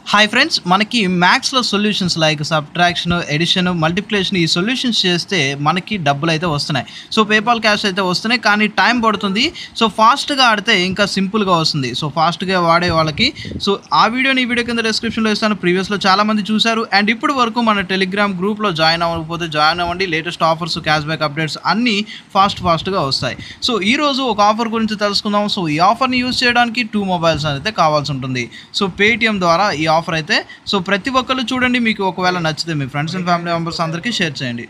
Hi friends మనకి మ్యాథ్స్లో solutions like subtraction addition multiplication ఈ సొల్యూషన్స్ చేస్తే మనకి డబ్బులు అయితే వస్తున్నాయి సో పేపాల్ క్యాష్ అయితే వస్తున్నాయి కానీ టైం పడుతుంది సో ఫాస్ట్గా ఆడితే ఇంకా సింపుల్గా వస్తుంది సో ఫాస్ట్గా వాడే వాళ్ళకి సో ఆ వీడియోని ఈ వీడియో కింద డిస్క్రిప్షన్లో ఇస్తాను ప్రీవియస్లో చాలామంది చూశారు అండ్ ఇప్పుడు వరకు మన టెలిగ్రామ్ గ్రూప్లో జాయిన్ అవ్వకపోతే జాయిన్ అవ్వండి latest offers cash back updates అన్నీ ఫాస్ట్ ఫాస్ట్గా వస్తాయి సో ఈ రోజు ఒక ఆఫర్ గురించి తెలుసుకుందాం సో ఈ ఆఫర్ని యూజ్ చేయడానికి టూ మొబైల్స్ అయితే కావాల్సి ఉంటుంది సో పేటిఎం ద్వారా ఈ ఆఫర్ అయితే సో ప్రతి ఒక్కళ్ళు చూడండి మీకు ఒకవేళ నచ్చితే మీ ఫ్రెండ్స్ అండ్ ఫ్యామిలీ మెంబర్స్ అందరికీ షేర్ చేయండి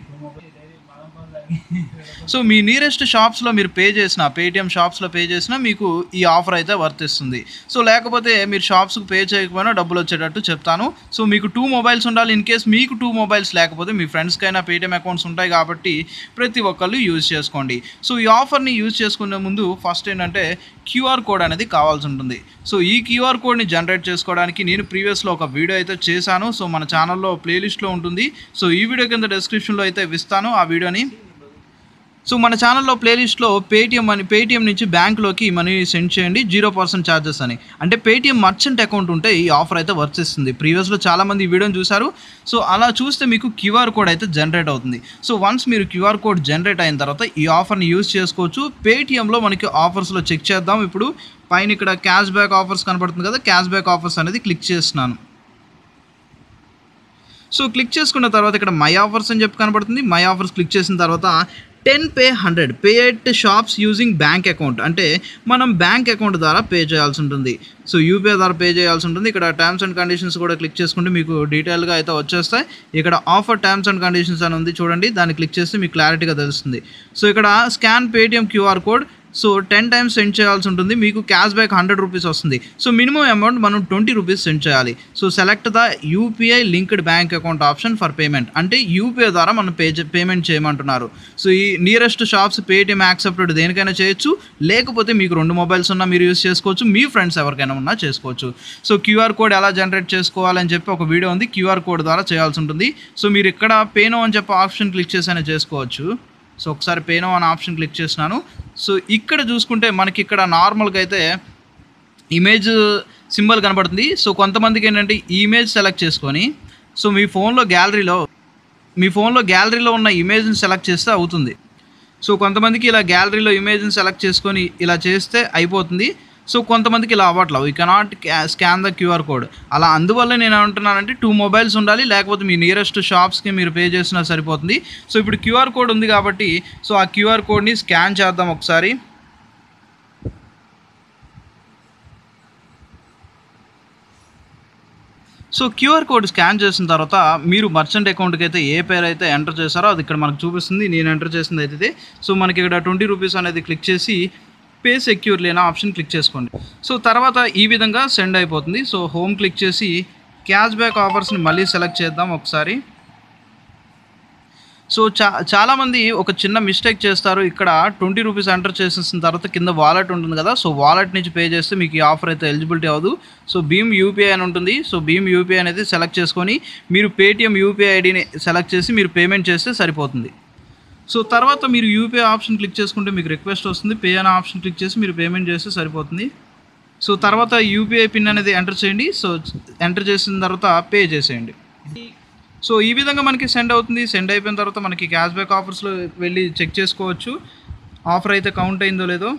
సో మీ నియరెస్ట్ షాప్స్లో మీరు పే చేసిన పేటిఎం షాప్స్లో పే చేసినా మీకు ఈ ఆఫర్ అయితే వర్తిస్తుంది సో లేకపోతే మీరు షాప్స్కి పే చేయకపోయినా డబ్బులు వచ్చేటట్టు చెప్తాను సో మీకు టూ మొబైల్స్ ఉండాలి ఇన్ కేస్ మీకు టూ మొబైల్స్ లేకపోతే మీ ఫ్రెండ్స్కైనా పేటిఎం అకౌంట్స్ ఉంటాయి కాబట్టి ప్రతి ఒక్కళ్ళు యూజ్ చేసుకోండి సో ఈ ఆఫర్ని యూజ్ చేసుకునే ముందు ఫస్ట్ ఏంటంటే క్యూఆర్ కోడ్ అనేది కావాల్సి ఉంటుంది సో ఈ క్యూఆర్ కోడ్ని జనరేట్ చేసుకోవడానికి నేను ప్రీవియస్లో ఒక వీడియో అయితే చేశాను సో మన ఛానల్లో ప్లేలిస్ట్లో ఉంటుంది సో ఈ వీడియో కింద డిస్క్రిప్షన్లో అయితే ఇస్తాను ఆ వీడియోని సో మన ఛానల్లో ప్లేలిస్ట్లో పేటిఎం అని పేటిఎం నుంచి బ్యాంక్లోకి మనీ సెండ్ చేయండి జీరో పర్సెంట్ ఛార్జెస్ అని అంటే పేటిఎం మర్చెంట్ అకౌంట్ ఉంటే ఈ ఆఫర్ అయితే వర్తిస్తుంది ప్రీవియస్లో చాలామంది ఈ వీడియోని చూశారు సో అలా చూస్తే మీకు క్యూఆర్ కోడ్ అయితే జనరేట్ అవుతుంది సో వన్స్ మీరు క్యూఆర్ కోడ్ జనరేట్ అయిన తర్వాత ఈ ఆఫర్ని యూజ్ చేసుకోవచ్చు పేటిఎంలో మనకి ఆఫర్స్లో చెక్ చేద్దాం ఇప్పుడు పైన ఇక్కడ క్యాష్ బ్యాక్ ఆఫర్స్ కనబడుతుంది కదా క్యాష్ బ్యాక్ ఆఫర్స్ అనేది క్లిక్ చేస్తున్నాను సో క్లిక్ చేసుకున్న తర్వాత ఇక్కడ మై ఆఫర్స్ అని చెప్పి కనబడుతుంది మై ఆఫర్స్ క్లిక్ చేసిన తర్వాత ten pay hundred pay at shops using bank account అంటే మనం బ్యాంక్ అకౌంట్ ద్వారా పే చేయాల్సి ఉంటుంది సో యూపీఐ ద్వారా పే చేయాల్సి ఉంటుంది ఇక్కడ టర్మ్స్ అండ్ కండిషన్స్ కూడా క్లిక్ చేసుకుంటే మీకు డీటెయిల్గా అయితే వచ్చేస్తాయి ఇక్కడ ఆఫర్ టర్మ్స్ అండ్ కండిషన్స్ అని ఉంది చూడండి దాన్ని క్లిక్ చేస్తే మీకు క్లారిటీగా తెలుస్తుంది సో ఇక్కడ scan Paytm QR code so ten times send చేయాల్సి ఉంటుంది మీకు క్యాష్ బ్యాక్ హండ్రెడ్ రూపీస్ వస్తుంది సో మినిమం అమౌంట్ మనం ట్వంటీ రూపీస్ సెండ్ చేయాలి so select the UPI linked bank account option for payment అంటే యూపీఐ ద్వారా మనం పే పేమెంట్ చేయమంటున్నారు సో ఈ నియరెస్ట్ షాప్స్ పేటిఎం యాక్సెప్టెడ్ దేనికైనా చేయొచ్చు లేకపోతే మీకు రెండు మొబైల్స్ ఉన్నా మీరు యూస్ చేసుకోవచ్చు మీ ఫ్రెండ్స్ ఎవరికైనా ఉన్నా చేసుకోవచ్చు సో క్యూఆర్ కోడ్ ఎలా జనరేట్ చేసుకోవాలని చెప్పి ఒక వీడియో ఉంది క్యూఆర్ కోడ్ ద్వారా చేయాల్సి ఉంటుంది సో మీరు ఇక్కడ పేనో అని చెప్పి ఆప్షన్ క్లిక్ చేసైనా చేసుకోవచ్చు సో ఒకసారి పేనో అనే ఆప్షన్ క్లిక్ చేసినాను సో ఇక్కడ చూసుకుంటే మనకి ఇక్కడ నార్మల్గా అయితే ఇమేజ్ సింబల్ కనబడుతుంది సో కొంతమందికి ఏంటంటే ఈ ఇమేజ్ సెలెక్ట్ చేసుకొని సో మీ ఫోన్లో గ్యాలరీలో మీ ఫోన్లో గ్యాలరీలో ఉన్న ఇమేజ్ని సెలెక్ట్ చేస్తే అవుతుంది సో కొంతమందికి ఇలా గ్యాలరీలో ఇమేజ్ని సెలెక్ట్ చేసుకొని ఇలా చేస్తే అయిపోతుంది సో కొంతమందికి ఇలా అవ్వట్లేదు you cannot scan the QR code అలా అందువల్ల నేను ఏమంటున్నానంటే టూ మొబైల్స్ ఉండాలి లేకపోతే మీ నియరెస్ట్ షాప్స్కి మీరు పే చేసినా సరిపోతుంది సో ఇప్పుడు క్యూఆర్ కోడ్ ఉంది కాబట్టి సో ఆ క్యూఆర్ కోడ్ని స్కాన్ చేద్దాం ఒకసారి సో క్యూఆర్ కోడ్ స్కాన్ చేసిన తర్వాత మీరు మర్చెంట్ అకౌంట్కి అయితే ఏ పేరు అయితే ఎంటర్ చేశారో అది ఇక్కడ మనకు చూపిస్తుంది నేను ఎంటర్ చేసింది అయితే ఇదే. సో మనకి ఇక్కడ ట్వంటీ రూపీస్ అనేది క్లిక్ చేసి పే సెక్యూర్లీ అనే ఆప్షన్ క్లిక్ చేసుకోండి సో తర్వాత ఈ విధంగా సెండ్ అయిపోతుంది సో హోమ్ క్లిక్ చేసి క్యాష్ బ్యాక్ ఆఫర్స్ని మళ్ళీ సెలెక్ట్ చేద్దాం ఒకసారి సో చా చాలామంది ఒక చిన్న మిస్టేక్ చేస్తారు ఇక్కడ ట్వంటీ రూపీస్ ఎంటర్ చేసేసిన తర్వాత కింద వాలెట్ ఉంటుంది కదా సో వాలెట్ నుంచి పే చేస్తే మీకు ఈ ఆఫర్ అయితే ఎలిజిబిలిటీ అవ్వదు సో భీమ్ యూపీఐ అని ఉంటుంది సో భీమ్ యూపీఐ అనేది సెలెక్ట్ చేసుకొని మీరు పేటిఎం యూపీఐ ఐడిని సెలెక్ట్ చేసి మీరు పేమెంట్ చేస్తే సరిపోతుంది సో తర్వాత మీరు యూపీఐ ఆప్షన్ క్లిక్ చేసుకుంటే మీకు రిక్వెస్ట్ వస్తుంది పే అనే ఆప్షన్ క్లిక్ చేసి మీరు పేమెంట్ చేస్తే సరిపోతుంది సో తర్వాత యూపీఐ పిన్ అనేది ఎంటర్ చేయండి సో ఎంటర్ చేసిన తర్వాత పే చేసేయండి సో ఈ విధంగా మనకి సెండ్ అవుతుంది సెండ్ అయిపోయిన తర్వాత మనకి క్యాష్ బ్యాక్ ఆఫర్స్లో వెళ్ళి చెక్ చేసుకోవచ్చు ఆఫర్ అయితే కౌంట్ అయిందో లేదో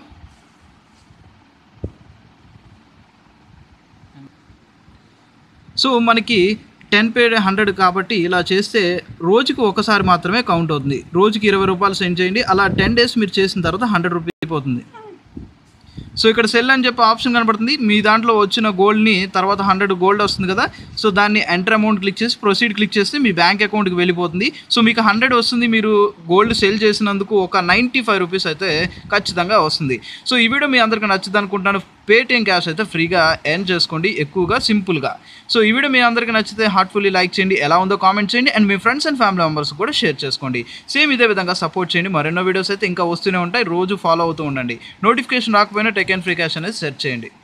సో మనకి టెన్ పేడ్ హండ్రెడ్ కాబట్టి ఇలా చేస్తే రోజుకి ఒకసారి మాత్రమే కౌంట్ అవుతుంది రోజుకి ఇరవై రూపాయలు సెండ్ చేయండి అలా టెన్ డేస్ మీరు చేసిన తర్వాత హండ్రెడ్ రూపీస్ అయిపోతుంది సో ఇక్కడ సెల్ అని చెప్పి ఆప్షన్ కనబడుతుంది మీ దాంట్లో వచ్చిన గోల్డ్ని తర్వాత హండ్రెడ్ గోల్డ్ వస్తుంది కదా సో దాన్ని ఎంటర్ అమౌంట్ క్లిక్ చేసి ప్రొసీడ్ క్లిక్ చేస్తే మీ బ్యాంక్ అకౌంట్కి వెళ్ళిపోతుంది సో మీకు హండ్రెడ్ వస్తుంది మీరు గోల్డ్ సెల్ చేసినందుకు ఒక నైంటీ ఫైవ్ రూపీస్ అయితే ఖచ్చితంగా వస్తుంది సో ఈ వీడియో మీ అందరికీ నచ్చింది అనుకుంటాను పేటిఎం క్యాష్ అయితే ఫ్రీగా ఎర్న్ చేసుకోండి ఎక్కువగా సింపుల్గా సో ఈ వీడియో మీ అందరికీ నచ్చితే హార్ట్ఫుల్లీ లైక్ చేయండి ఎలా ఉందో కామెంట్ చేయండి అండ్ మీ ఫ్రెండ్స్ అండ్ ఫ్యామిలీ మెంబర్స్ కూడా షేర్ చేసుకోండి సేమ్ ఇదే విధంగా సపోర్ట్ చేయండి మరెన్నో వీడియోస్ అయితే ఇంకా వస్తూనే ఉంటాయి రోజు ఫాలో అవుతూ ఉండండి నోటిఫికేషన్ రాకపోయినా టెక్ అండ్ ఫ్రీ క్యాష్ అనేది సెర్చ్ చేయండి